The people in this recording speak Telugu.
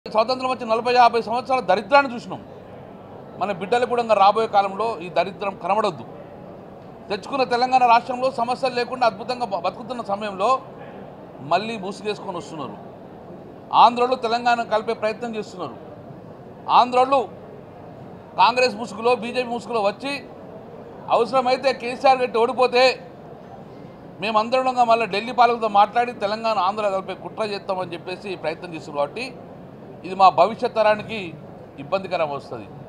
స్వాతంత్రం వచ్చి నలభై యాభై సంవత్సరాల దరిద్రాన్ని చూసినాం మన బిడ్డలు కూడా ఇంకా రాబోయే కాలంలో ఈ దరిద్రం కనబడొద్దు తెచ్చుకున్న తెలంగాణ రాష్ట్రంలో సమస్యలు లేకుండా అద్భుతంగా బ- బతుకుతున్న సమయంలో మళ్ళీ ముసుగేసుకొని వస్తున్నారు ఆంధ్రోళ్ళు తెలంగాణ కలిపే ప్రయత్నం చేస్తున్నారు ఆంధ్రోళ్ళు కాంగ్రెస్ ముసుగులో బీజేపీ ముసుగులో వచ్చి అవసరమైతే కేసీఆర్ గట్టి ఓడిపోతే మేమందరం మళ్ళీ ఢిల్లీ పాలకులతో మాట్లాడి తెలంగాణ ఆంధ్ర కలిపే కుట్ర చేస్తామని చెప్పేసి ప్రయత్నం చేస్తున్నారు కాబట్టి ఇది మా భవిష్యత్ తరానికి ఇబ్బందికరం వస్తుంది